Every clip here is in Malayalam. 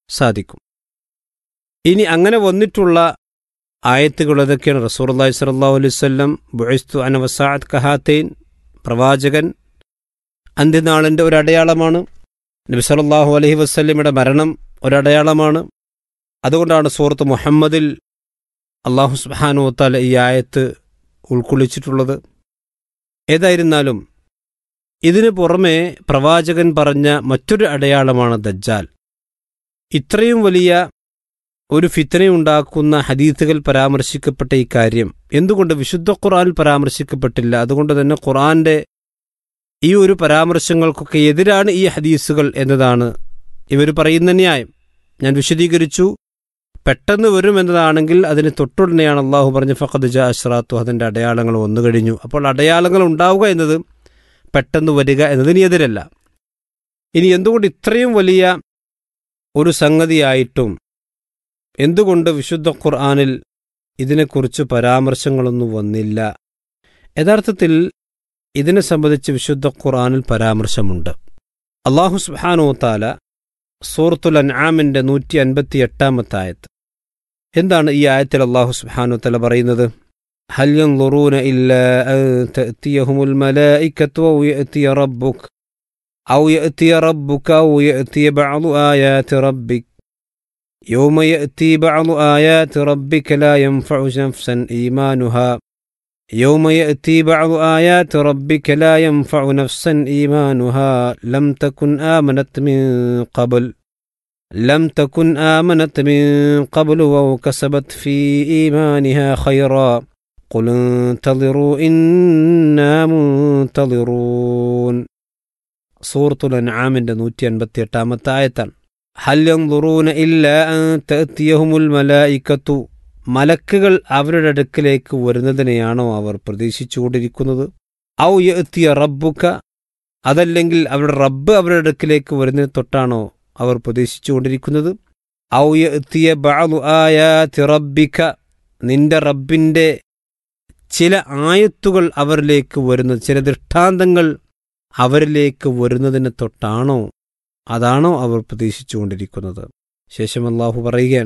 സാധിക്കും ഇനി അങ്ങനെ വന്നിട്ടുള്ള ആയത്തുകൾ ഏതൊക്കെയാണ് റസൂർല്ലാഹി സ്വല്ലല്ലാഹു അലൈഹി വസല്ലം ബുഇസ്തു അന വസാഅത്ത് കഹാത്തൈൻ പ്രവാചകൻ അന്ത്യനാളിൻ്റെ ഒരു അടയാളമാണ് നബി സല്ലല്ലാഹു അലൈഹി വസല്ലമയുടെ മരണം ഒരടയാളമാണ് അതുകൊണ്ടാണ് സൂറത്ത് മുഹമ്മദിൽ അള്ളാഹു സുബ്ഹാനഹു വതആല ഈ ആയത്ത് ഉൾക്കൊള്ളിച്ചിട്ടുള്ളത് ഏതായിരുന്നാലും ഇതിനു പുറമെ പ്രവാചകൻ പറഞ്ഞ മറ്റൊരു അടയാളമാണ് ദജ്ജാൽ ഇത്രയും വലിയ ഒരു ഫിത്തനയുണ്ടാക്കുന്ന ഹദീത്തുകൾ പരാമർശിക്കപ്പെട്ട ഈ കാര്യം എന്തുകൊണ്ട് വിശുദ്ധ ഖുർആനിൽ പരാമർശിക്കപ്പെട്ടില്ല അതുകൊണ്ട് തന്നെ ഖുർആന്റെ ഈ ഒരു പരാമർശങ്ങൾക്കൊക്കെ എതിരാണ് ഈ ഹദീസുകൾ എന്നതാണ് ഇവർ പറയുന്ന ന്യായം ഞാൻ വിശദീകരിച്ചു പെട്ടെന്ന് വരും എന്നതാണെങ്കിൽ അതിന് തൊട്ടുടനെയാണ് അള്ളാഹു പറഞ്ഞ ഫഖദ് ജാ അഷ്റാത്തു അതിൻ്റെ അടയാളങ്ങൾ വന്നു കഴിഞ്ഞു അപ്പോൾ അടയാളങ്ങൾ ഉണ്ടാവുക എന്നത് പെട്ടെന്ന് വരിക എന്നതിന് എതിരല്ല ഇനി എന്തുകൊണ്ട് ഇത്രയും വലിയ ഒരു സംഗതിയായിട്ടും എന്തുകൊണ്ട് വിശുദ്ധ ഖുർആാനിൽ ഇതിനെക്കുറിച്ച് പരാമർശങ്ങളൊന്നും വന്നില്ല യഥാർത്ഥത്തിൽ ഇതിനെ സംബന്ധിച്ച് വിശുദ്ധ ഖുർആാനിൽ പരാമർശമുണ്ട് അള്ളാഹു സുബ്ഹാനോ താല സൂറത്തുൽ അൻആമിൻ്റെ നൂറ്റി അൻപത്തി എട്ടാമത്തെ ആയത്ത് എന്താണ് ഈ ആയത്തിൽ അള്ളാഹു സുബ്ഹാനോ തല പറയുന്നത് هل ينظرون إلا أن تأتيهم الملائكة أو يأتي ربك أو يأتي ربك أو يأتي بعض آيات ربك يوم يأتي بعض آيات ربك لا ينفع نفسا إيمانها يوم يأتي بعض آيات ربك لا ينفع نفسا إيمانها لم تكن آمنت من قبل لم تكن آمنت من قبل أو كسبت في إيمانها خيرا قل انتظروا إنا منتظرون سورة الأنعام نوتي أنبتي എട്ടാമത്തെ ആയത്താണ് ഹൽ യൻദുറൂന ഇല്ലാ അൻ തഅതിയഹുമുൽ മലായികത്തു മലക്കുകൾ അവരുടെ അടുക്കിലേക്ക് വരുന്നതിനെയാണോ അവർ പ്രതീക്ഷിച്ചുകൊണ്ടിരിക്കുന്നത് ഔ യഅതിയ റബ്ബുക അതല്ലെങ്കിൽ അവരുടെ റബ്ബ് അവരുടെ അടുക്കിലേക്ക് വരുന്നതിന് തൊട്ടാണോ അവർ പ്രതീക്ഷിച്ചുകൊണ്ടിരിക്കുന്നത് ഔ യഅതിയ ബഅദു ആയാതി റബ്ബിക നിന്റെ റബ്ബിന്റെ ചില ആയത്തുകൾ അവരിലേക്ക് വരുന്നത് ചില ദൃഷ്ടാന്തങ്ങൾ അവരിലേക്ക് വരുന്നതിന് തൊട്ടാണോ അതാണോ അവർ പ്രതീക്ഷിച്ചുകൊണ്ടിരിക്കുന്നത് ശേഷം അള്ളാഹു പറയുകയാണ്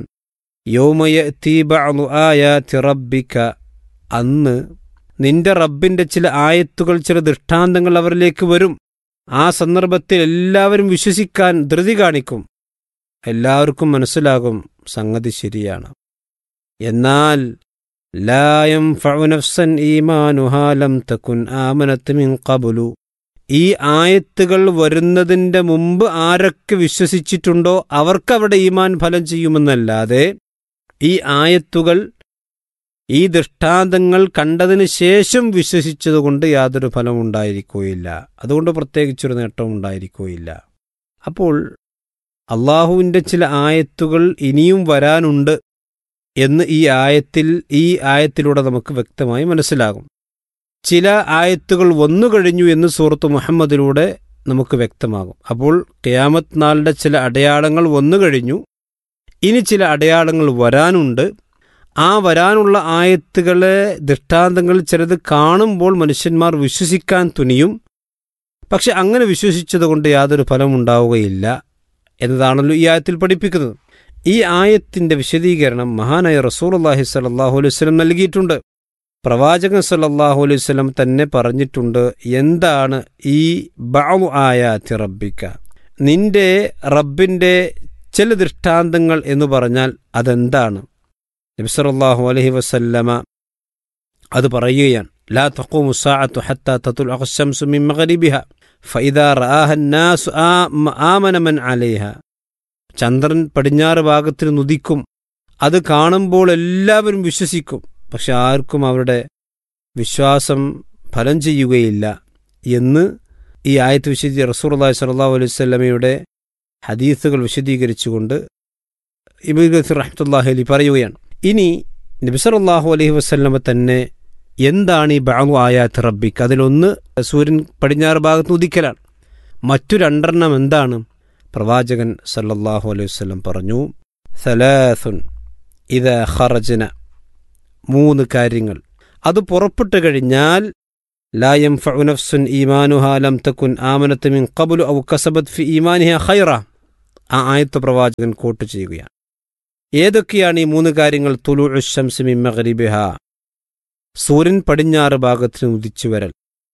റബ്ബിക അന്ന് നിന്റെ റബ്ബിന്റെ ചില ആയത്തുകൾ ചില ദൃഷ്ടാന്തങ്ങൾ അവരിലേക്ക് വരും ആ സന്ദർഭത്തിൽ എല്ലാവരും വിശ്വസിക്കാൻ ധൃതി കാണിക്കും എല്ലാവർക്കും മനസ്സിലാകും സംഗതി ശരിയാണ് എന്നാൽ ലായം ഫൗനഫ്സൻ ഈമാനുഹാലം തക്കുൻ ആമനത്ത് മിൻ കബുലു ഈ ആയത്തുകൾ വരുന്നതിൻ്റെ മുമ്പ് ആരൊക്കെ വിശ്വസിച്ചിട്ടുണ്ടോ അവർക്കവിടെ ഈമാൻ ഫലം ചെയ്യുമെന്നല്ലാതെ ഈ ആയത്തുകൾ ഈ ദൃഷ്ടാന്തങ്ങൾ കണ്ടതിന് ശേഷം വിശ്വസിച്ചതുകൊണ്ട് യാതൊരു ഫലം ഉണ്ടായിരിക്കുകയില്ല അതുകൊണ്ട് പ്രത്യേകിച്ചൊരു നേട്ടം ഉണ്ടായിരിക്കുകയില്ല അപ്പോൾ അള്ളാഹുവിൻ്റെ ചില ആയത്തുകൾ ഇനിയും വരാനുണ്ട് എന്ന് ഈ ആയത്തിൽ ഈ ആയത്തിലൂടെ നമുക്ക് വ്യക്തമായി മനസ്സിലാകും ചില ആയത്തുകൾ വന്നു കഴിഞ്ഞു എന്ന് സൂറത്ത് മുഹമ്മദിലൂടെ നമുക്ക് വ്യക്തമാകും അപ്പോൾ ഖിയാമത്ത് നാളിൻ്റെ ചില അടയാളങ്ങൾ വന്നു കഴിഞ്ഞു ഇനി ചില അടയാളങ്ങൾ വരാനുണ്ട് ആ വരാനുള്ള ആയത്തുകളെ ദൃഷ്ടാന്തങ്ങൾ ചിലത് കാണുമ്പോൾ മനുഷ്യന്മാർ വിശ്വസിക്കാൻ തുനിയും പക്ഷെ അങ്ങനെ വിശ്വസിച്ചതുകൊണ്ട് യാതൊരു ഫലം ഉണ്ടാവുകയില്ല എന്നതാണല്ലോ ഈ ആയത്തിൽ പഠിപ്പിക്കുന്നത് ഈ ആയത്തിൻ്റെ വിശദീകരണം മഹാനായ റസൂൽ അള്ളാഹി സലാഹു അലൈഹി സ്വലം നൽകിയിട്ടുണ്ട് പ്രവാചകൻ സല്ലാഹു അലൈഹി സ്വലം തന്നെ പറഞ്ഞിട്ടുണ്ട് എന്താണ് ഈ ബാവു ആയാത്തി റബ്ബിക്ക നിന്റെ റബ്ബിൻ്റെ ചില ദൃഷ്ടാന്തങ്ങൾ എന്ന് പറഞ്ഞാൽ അതെന്താണ് നബിസറല്ലാഹു അലഹി വസല്ലമ അത് പറയുകയാണ് ലാ തഖൂ മുസാഅത്തു ഹത്താ തത്തുൽ അഖ്ശംസു മിൻ മഗ്രിബിഹ ഫഇദാ റആഹ الناس ആമന മൻ അലൈഹ ചന്ദ്രൻ പടിഞ്ഞാറ് ഭാഗത്തിൽ നുദിക്കും അത് കാണുമ്പോൾ എല്ലാവരും വിശ്വസിക്കും പക്ഷെ ആർക്കും അവരുടെ വിശ്വാസം ഫലം ചെയ്യുകയില്ല എന്ന് ഈ ആയത്ത് വിശദീ റസൂർ അള്ളാഹി സ്വല്ലാ അലൈഹി സ്വല്ലമയുടെ ഹദീസുകൾ വിശദീകരിച്ചുകൊണ്ട് ഇബിൻ ഗസീർ റഹ്മത്തുല്ലാഹി അലി പറയുകയാണ് ഇനി നബിസറല്ലാഹു അലൈഹി വസ്ല്ലമ തന്നെ എന്താണ് ഈ ബാഗു ആയാത്ത് റബ്ബിക്ക് അതിലൊന്ന് സൂര്യൻ പടിഞ്ഞാറ് ഭാഗത്ത് ഉദിക്കലാണ് മറ്റു രണ്ടെണ്ണം എന്താണ് പ്രവാചകൻ സല്ലല്ലാഹു അലൈഹി വസ്ലം പറഞ്ഞു സലാസുൻ ഇത് ഖറജന മൂന്ന് കാര്യങ്ങൾ അത് പുറപ്പെട്ടു കഴിഞ്ഞാൽ ലായം ഫുനഫ്സുൻ ഈമാനുഹ ലം തക്കുൻ ആമനത്ത് മിൻ ഖബുലു ഔ കസബത് ഫി ഈമാനിഹ ഖൈറ ആ ആയത്ത് പ്രവാചകൻ കോട്ട് ചെയ്യുകയാണ് ഏതൊക്കെയാണ് ഈ മൂന്ന് കാര്യങ്ങൾ തുലു ഷംസിമി മഗ്രിബിഹ സൂര്യൻ പടിഞ്ഞാറ് ഭാഗത്തിന് ഉദിച്ചു വരൽ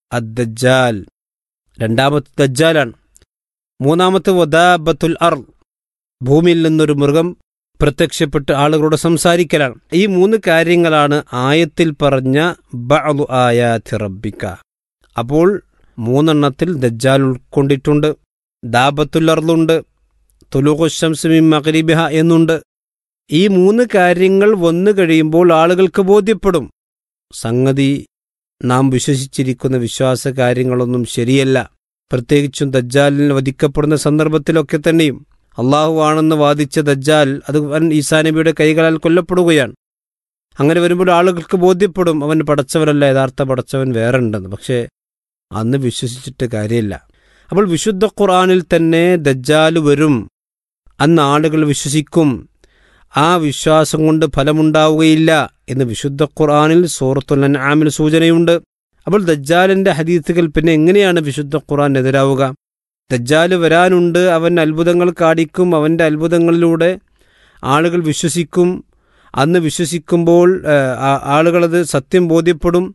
അദ്ദജാൽ രണ്ടാമത്തെ ദജ്ജാലാണ് മൂന്നാമത്തെ വദാബത്തുൽ അർ ഭൂമിയിൽ നിന്നൊരു മൃഗം പ്രത്യക്ഷപ്പെട്ട് ആളുകളോട് സംസാരിക്കലാണ് ഈ മൂന്ന് കാര്യങ്ങളാണ് ആയത്തിൽ പറഞ്ഞ ബഅദു ആയാതി റബ്ബിക്ക അപ്പോൾ മൂന്നെണ്ണത്തിൽ ദജ്ജാൽ ഉൾക്കൊണ്ടിട്ടുണ്ട് ദാബത്തുൽ അർലുണ്ട് തുലുഖുശംസമി മഗ്രിബിഹ എന്നുണ്ട് ഈ മൂന്ന് കാര്യങ്ങൾ വന്നു കഴിയുമ്പോൾ ആളുകൾക്ക് ബോധ്യപ്പെടും സംഗതി നാം വിശ്വസിച്ചിരിക്കുന്ന വിശ്വാസ കാര്യങ്ങളൊന്നും ശരിയല്ല പ്രത്യേകിച്ചും ദജ്ജാലിന് വധിക്കപ്പെടുന്ന സന്ദർഭത്തിലൊക്കെ തന്നെയും അള്ളാഹു ആണെന്ന് വാദിച്ച ദജ്ജാൽ അത് അവൻ ഈസാ നബിയുടെ കൈകളാൽ കൊല്ലപ്പെടുകയാണ് അങ്ങനെ വരുമ്പോൾ ആളുകൾക്ക് ബോധ്യപ്പെടും അവൻ പടച്ചവനല്ല യഥാർത്ഥ പടച്ചവൻ വേറെ ഉണ്ടെന്ന് പക്ഷേ അന്ന് വിശ്വസിച്ചിട്ട് കാര്യമില്ല അപ്പോൾ വിശുദ്ധ ഖുർആനിൽ തന്നെ ദജ്ജാൽ വരും അന്ന് ആളുകൾ വിശ്വസിക്കും ആ വിശ്വാസം കൊണ്ട് ഫലമുണ്ടാവുകയില്ല എന്ന് വിശുദ്ധ ഖുർആനിൽ സൂറത്തുൽ അൻആമിൽ സൂചനയുണ്ട് അപ്പോൾ ദജ്ജാലിന്റെ ഹദീസുകൾ പിന്നെ എങ്ങനെയാണ് വിശുദ്ധ ഖുർആൻ എതിരാവുക ദജ്ജാല് വരാനുണ്ട് അവൻ അത്ഭുതങ്ങൾ കാണിക്കും അവൻ്റെ അത്ഭുതങ്ങളിലൂടെ ആളുകൾ വിശ്വസിക്കും അന്ന് വിശ്വസിക്കുമ്പോൾ ആളുകളത് സത്യം ബോധ്യപ്പെടും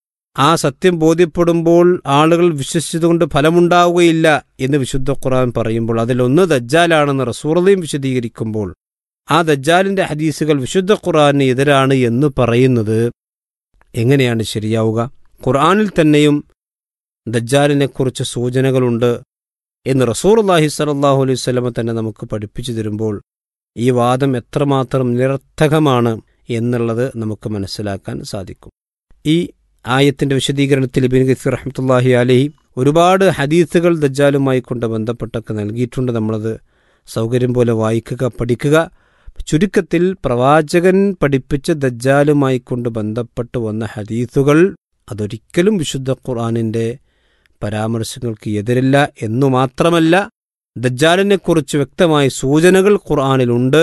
ആ സത്യം ബോധ്യപ്പെടുമ്പോൾ ആളുകൾ വിശ്വസിച്ചതുകൊണ്ട് ഫലമുണ്ടാവുകയില്ല എന്ന് വിശുദ്ധ ഖുർആൻ പറയുമ്പോൾ അതിലൊന്ന് ദജ്ജാലാണെന്ന് റസൂറതയും വിശദീകരിക്കുമ്പോൾ ആ ദജ്ജാലിന്റെ ഹദീസുകൾ വിശുദ്ധ ഖുർആന് എതിരാണ് എന്ന് പറയുന്നത് എങ്ങനെയാണ് ശരിയാവുക ഖുർആനിൽ തന്നെയും ദജ്ജാലിനെക്കുറിച്ച് സൂചനകളുണ്ട് എന്ന് റസൂർ അള്ളാഹി സലാഹു അലൈഹി സ്വലമ തന്നെ നമുക്ക് പഠിപ്പിച്ചു തരുമ്പോൾ ഈ വാദം എത്രമാത്രം നിരർത്ഥകമാണ് എന്നുള്ളത് നമുക്ക് മനസ്സിലാക്കാൻ സാധിക്കും ഈ ആയത്തിന്റെ വിശദീകരണത്തിൽ ഇബിൻ ഗസീർ റഹ്മത്തുല്ലാഹി അലഹി ഒരുപാട് ഹദീസുകൾ ദജ്ജാലുമായി കൊണ്ട് ബന്ധപ്പെട്ടൊക്കെ നൽകിയിട്ടുണ്ട് നമ്മളത് സൗകര്യം പോലെ വായിക്കുക പഠിക്കുക ചുരുക്കത്തിൽ പ്രവാചകൻ പഠിപ്പിച്ച ദജ്ജാലുമായി കൊണ്ട് ബന്ധപ്പെട്ട് വന്ന ഹദീസുകൾ അതൊരിക്കലും വിശുദ്ധ ഖുർആാനിൻ്റെ പരാമർശങ്ങൾക്ക് എതിരില്ല എന്നു മാത്രമല്ല ദജ്ജാലിനെക്കുറിച്ച് വ്യക്തമായ സൂചനകൾ ഖുർആാനിലുണ്ട്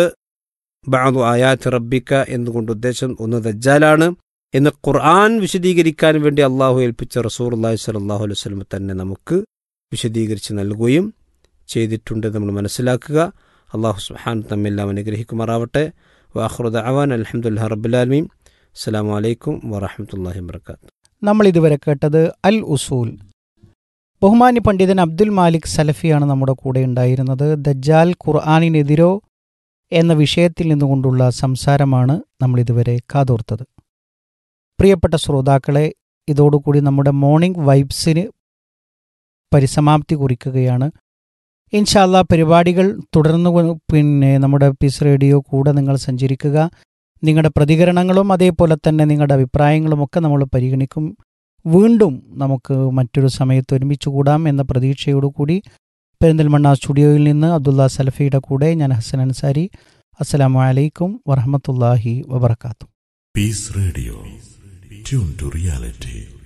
ബാദു ആയാത്ത് റബ്ബിക്ക എന്നുകൊണ്ട് ഉദ്ദേശം ഒന്ന് ദജ്ജാലാണ് എന്ന് ഖുർആൻ വിശദീകരിക്കാൻ വേണ്ടി അള്ളാഹു ഏൽപ്പിച്ച റസൂർ അള്ളാഹി സ്വലാഹു അലൈഹി സ്വലം തന്നെ നമുക്ക് വിശദീകരിച്ച് നൽകുകയും ചെയ്തിട്ടുണ്ട് നമ്മൾ മനസ്സിലാക്കുക അള്ളാഹു സുഹാൻ തമ്മെല്ലാം അനുഗ്രഹിക്കുമാറാവട്ടെ വാഹുറുദ് അവാൻ അലഹമുല്ലാ റബ്ബുലാലമീൻ അസ്സാം വലൈക്കും വറഹമത്തല്ലാഹി വർക്കാത്തു നമ്മൾ ഇതുവരെ കേട്ടത് അൽ ഉസൂൽ ബഹുമാന്യ പണ്ഡിതൻ അബ്ദുൽ മാലിക് സലഫിയാണ് നമ്മുടെ കൂടെ ഉണ്ടായിരുന്നത് ദജ്ജാൽ ഖുർആാനിനെതിരോ എന്ന വിഷയത്തിൽ നിന്നുകൊണ്ടുള്ള സംസാരമാണ് നമ്മൾ ഇതുവരെ കാതോർത്തത് പ്രിയപ്പെട്ട ശ്രോതാക്കളെ ഇതോടുകൂടി നമ്മുടെ മോർണിംഗ് വൈബ്സിന് പരിസമാപ്തി കുറിക്കുകയാണ് ഇൻഷാല്ല പരിപാടികൾ തുടർന്ന് പിന്നെ നമ്മുടെ പീസ് റേഡിയോ കൂടെ നിങ്ങൾ സഞ്ചരിക്കുക നിങ്ങളുടെ പ്രതികരണങ്ങളും അതേപോലെ തന്നെ നിങ്ങളുടെ അഭിപ്രായങ്ങളും ഒക്കെ നമ്മൾ പരിഗണിക്കും വീണ്ടും നമുക്ക് മറ്റൊരു സമയത്ത് ഒരുമിച്ച് കൂടാം എന്ന പ്രതീക്ഷയോടുകൂടി പെരിന്തൽമണ്ണ സ്റ്റുഡിയോയിൽ നിന്ന് അബ്ദുള്ള സലഫിയുടെ കൂടെ ഞാൻ ഹസൻ അൻസാരി അസ്സലാമു അലൈക്കും വറഹമത്തല്ലാഹി വബർക്കാത്തു peace radio tune to reality